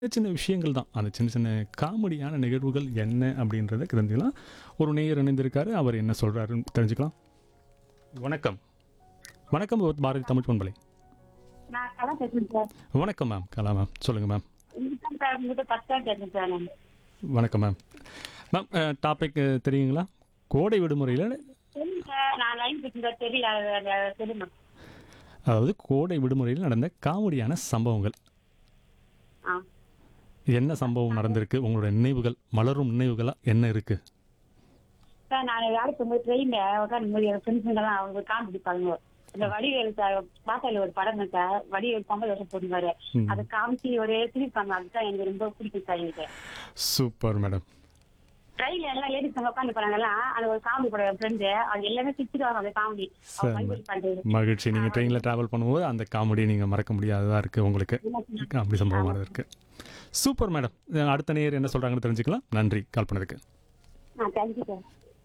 சின்ன சின்ன விஷயங்கள் தான் அந்த சின்ன சின்ன காமெடியான நிகழ்வுகள் என்ன அப்படின்றத தெரிஞ்சுக்கலாம் ஒரு நேயர் இணைந்திருக்காரு அவர் என்ன சொல்கிறாருன்னு தெரிஞ்சுக்கலாம் வணக்கம் வணக்கம் பாரதி தமிழ் பண்பலை நான் கலா பேசுறேன் சார் வணக்கம் மேம் கலா மேம் சொல்லுங்கள் மேம் இதுதான் சார் உங்ககிட்ட ஃபர்ஸ்ட் டைம் பேசுறேன் சார் நான் வணக்கம் மேம் மேம் டாபிக் தெரியுங்களா கோடை விடுமுறையில் தெரியும் சார் நான் லைன் பேசுறேன் தெரியல அது- அது தெரியுமா அதாவது கோடை விடுமுறையில் நடந்த காமெடியான சம்பவங்கள் ஆ என்ன சம்பவம் நடந்திருக்கு உங்களோட நினைவுகள் மலரும் நினைவுகளாக என்ன இருக்குது சார் நான் வேலைக்கு போகும்போது ட்ரெயினில் உட்காந்து போது என் ஃப்ரெண்ட்ஸுங்கெல்லாம் அவங்க காமெடி பாருங்க இந்த வடிவேல் சார் பாத்தால ஒரு படம் தான் சார் வடிவேல் பொங்கல் வருஷம் போட்டுவாரு ம். அதை காமிச்சு ஒரே சிரிப்பாங்க அதுதான் எனக்கு ரொம்ப பிடிக்கும் சார் எனக்கு சூப்பர் மேடம் ட்ரெயின்ல எல்லாம் லேடிஸ் அங்க உட்காந்து போறாங்கல்ல அது ஒரு காமெடி படம் என் ஃப்ரெண்டு அது எல்லாமே சிரிச்சிருவாங்க அந்த காமெடி சரி. அவங்க பண்றது மகிழ்ச்சி நீங்கள் ட்ரெயினில் ட்ராவல் பண்ணும்போது அந்த காமெடி நீங்கள் மறக்க முடியாததாக இருக்குது உங்களுக்கு அப்படி சம்பவமானது இருக்குது சூப்பர் மேடம் அடுத்த நேயர் என்ன சொல்கிறாங்கன்னு தெரிஞ்சுக்கலாம் நன்றி கால் பண்ணதுக்கு ஆ தேங்க்யூ சார்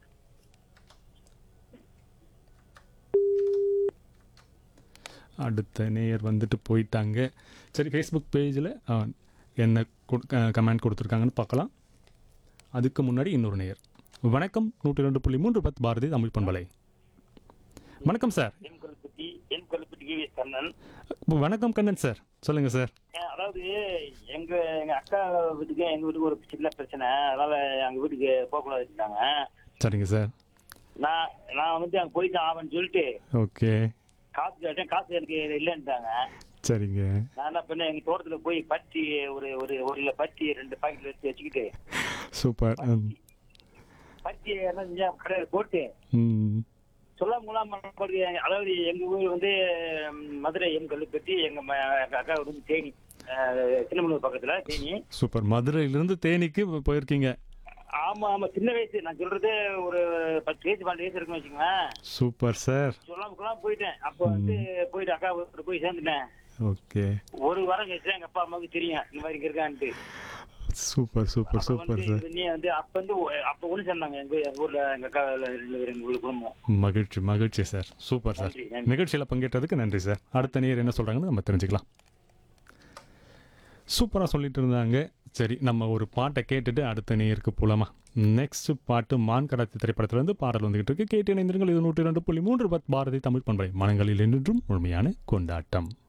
அடுத்த நேயர் வந்துட்டு போயிட்டாங்க சரி ஃபேஸ்புக் பேஜில் என்ன கமெண்ட் கொடுத்துருக்காங்கன்னு பார்க்கலாம் அதுக்கு முன்னாடி இன்னொரு நேயர் வணக்கம் நூற்றி ரெண்டு புள்ளி மூன்று பத்து பாரதி தமிழ் பண்பலை வணக்கம் சார் என் கொல்பட்டி என் கொல்பட்டி கிவி கண்ணன் வணக்கம் கண்ணன் சார் சொல்லுங்கள் சார் அஹ் அதாவது எங்க எங்க அக்கா வீட்டுக்கு எங்க வீட்டுக்கு ஒரு சின்ன பிரச்சனை அதனால எங்க வீட்டுக்கு போகக்கூடாது வச்சுட்டாங்க சரிங்க சார் நான் நான் வந்துட்டு அங்க போயிட்டு ஆவன்னு சொல்லிட்டு ஓகே காசு கேட்டேன் காசு எனக்கு இல்லைன்ட்டாங்க சரிங்க நான் என்ன பண்ணேன் எங்க தோட்டத்துல போய் பருத்தி ஒரு ஒரு ஒரு கிலோ பருத்தி ரெண்டு பாக்கெட் வச்சு வச்சுக்கிட்டு சூப்பர் ம் பருத்தி என்ன செஞ்சேன் கடையில் போட்டு ம் சொல்லாம கொள்ளாம போட்டு, அதாவது எங்க ஊர் வந்து ம், மதுரை எம் கல்லுப்பட்டி எங்க ம- எங்க அக்கா வந்து தேனி அஹ், சின்னமனூர் பக்கத்துல தேனி சூப்பர் மதுரையிலிருந்து தேனிக்கு இப்போ போயிருக்கீங்க ஆமா ஆமா சின்ன வயசு நான் சொல்றது ஒரு பத்து வயசு பன்னெண்டு வயசு இருக்குன்னு வச்சுக்கோங்களேன் சூப்பர் சார் சொல்லாம கொள்ளாம போயிட்டேன் அப்போ வந்து போயிட்டு அக்கா வீட்டுக்கு போய் சேர்ந்துட்டேன் ஓகே ஒரு வாரம் கழிச்சு எங்க அப்பா அம்மாவுக்கு தெரியும் இந்த மாதிரி இங்க இருக்கான்ட்டு சூப்பர் சூப்பர் அப்ப சூப்பர் வந்து சார் இது நீ வந்து அப்ப வந்து ஒ- அப்ப ஒண்ணு சேர்ந்தாங்க எங்க எங்க ஊர்ல எங்க அக்கா ரெண்டு பேரும் எங்க ஊர் குடும்பம் மகிழ்ச்சி மகிழ்ச்சி சார் சூப்பர் சார் நன்றி, நன்றி. நிகழ்ச்சியில் பங்கேற்றதுக்கு நன்றி சார் அடுத்த நேர் என்ன சொல்கிறாங்கன்னு நம்ம தெரிஞ்சுக்கலாம் சூப்பராக சொல்லிட்டு இருந்தாங்க சரி நம்ம ஒரு பாட்டை கேட்டுட்டு அடுத்த நேருக்கு போலாமா நெக்ஸ்ட் பாட்டு மான் கடத்தி திரைப்படத்திலிருந்து பாடல் வந்துகிட்டு இருக்கு கேட்டு இணைந்திருங்கள் இது நூற்றி ரெண்டு புள்ளி மூன்று பத் பாரதி தமிழ் பண்பலை மனங்களில் என்றும் முழுமையான கொண்டாட்டம்